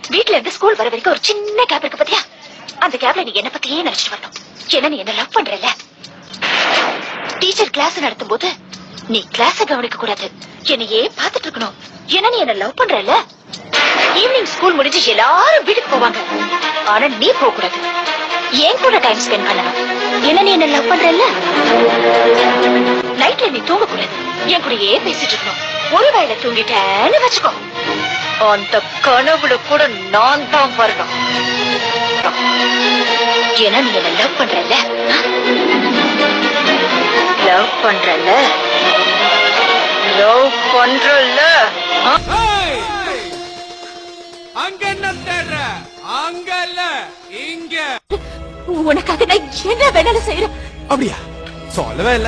வீட்ல இருந்து ஸ்கூல் வர வரைக்கும் ஒரு சின்ன கேப் இருக்கு பாத்தியா அந்த கேப்ல நீ என்ன பத்தியே நினைச்சிட்டு வரணும் என்ன நீ என்ன லவ் பண்றல டீச்சர் கிளாஸ் நடத்தும் போது நீ கிளாஸ கவனிக்க கூடாது என்னையே பாத்துட்டு இருக்கணும் என்ன நீ என்ன லவ் பண்றல ஈவினிங் ஸ்கூல் முடிஞ்சு எல்லாரும் வீட்டுக்கு போவாங்க ஆனா நீ போக கூடாது என் கூட டைம் ஸ்பெண்ட் பண்ணணும் என்ன நீ என்ன லவ் பண்றல நைட்ல நீ தூங்க கூடாது என் கூடயே பேசிட்டு இருக்கணும் ஒரு வேளை தூங்கிட்டேன்னு வச்சுக்கோ அந்த கனவுல கூட நான் தான் வரணும் ஏன்னா நீ என்ன லவ் பண்றல லவ் பண்றல லவ் பண்றல அங்க என்ன தேடுற அங்க இல்ல இங்க உனக்காக நான் என்ன வேணாலும் செய்யறேன் அப்படியா சொல்லவே இல்ல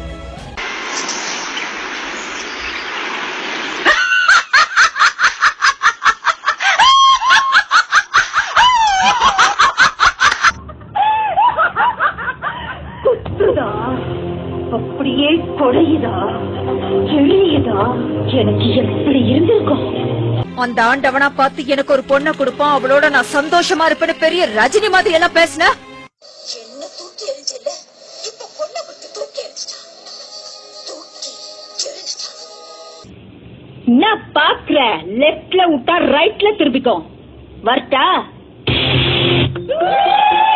குத்துதா அப்படியே கொடையுதா எழியுதா எனக்கு எப்படி இருந்திருக்கும் அந்த ஆண்டவனா பார்த்து எனக்கு ஒரு பொண்ணை கொடுப்பான் அவளோட நான் சந்தோஷமா இருப்பேன்னு பெரிய ரஜினி மாதிரி எல்லாம் பேசுன என்ன தூக்கி எரிஞ்சல இப்ப பொண்ணை விட்டு தூக்கி எரிஞ்சிட்டான் தூக்கி எரிஞ்சிட்டான் நான் பாக்குறேன் லெப்ட்ல விட்டா ரைட்ல திருப்பிக்கும் வரட்டா